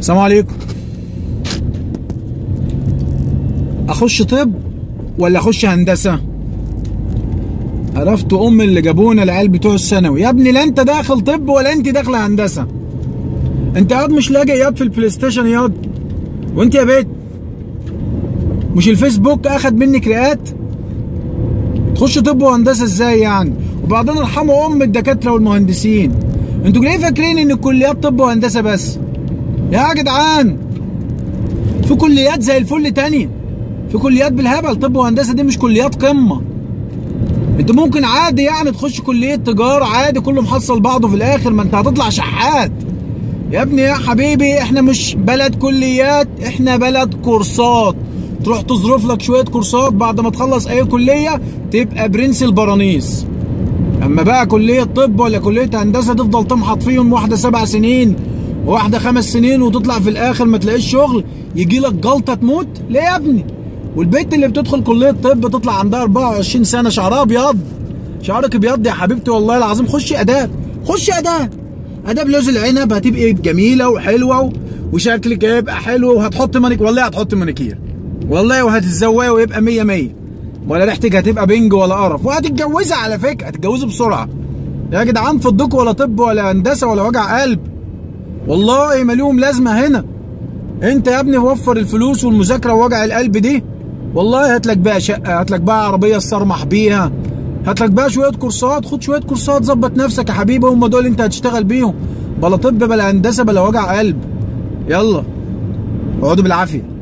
السلام عليكم اخش طب ولا اخش هندسه عرفت ام اللي جابونا العيال بتوع الثانوي يا ابني لا انت داخل طب ولا انت داخله هندسه انت قاعد مش لاقي ياض في البلاي ستيشن ياض وانت يا بيت مش الفيسبوك اخد منك رئات تخش طب وهندسه ازاي يعني وبعدين ارحموا ام الدكاتره والمهندسين انتوا ليه فاكرين ان الكليات طب وهندسه بس يا جدعان في كليات زي الفل تانية في كليات بالهبل طب وهندسه دي مش كليات قمه انت ممكن عادي يعني تخش كليه تجاره عادي كله محصل بعضه في الاخر ما انت هتطلع شحات يا ابني يا حبيبي احنا مش بلد كليات احنا بلد كورسات تروح تظرف لك شويه كورسات بعد ما تخلص اي كليه تبقى برنس البرانيس اما بقى كليه طب ولا كليه هندسه تفضل تمحط فيهم واحده سبع سنين وواحده خمس سنين وتطلع في الاخر ما تلاقيش شغل يجي لك جلطه تموت ليه يا ابني والبنت اللي بتدخل كليه طب تطلع عندها 24 سنه شعرها ابيض شعرك ابيض يا حبيبتي والله العظيم خشي اداب خشي اداب اداب لوز العنب هتبقي جميله وحلوه و... وشكلك هيبقى حلو وهتحط مانيك والله هتحط مانيكير والله وهتتزوقي ويبقى 100 100 ولا ريحتك هتبقى بنج ولا قرف وهتتجوزي على فكره هتتجوزي بسرعه يا جدعان فضكوا ولا طب ولا هندسه ولا وجع قلب والله ما ليهم لازمه هنا انت يا ابني وفر الفلوس والمذاكره ووجع القلب دي والله هات لك بقى شقه هات لك بقى عربيه تصرمح بيها هات لك بقى شويه كورسات خد شويه كورسات ظبط نفسك يا حبيبي هم دول انت هتشتغل بيهم بلا طب بلا هندسه بلا وجع قلب يلا اقعدوا بالعافيه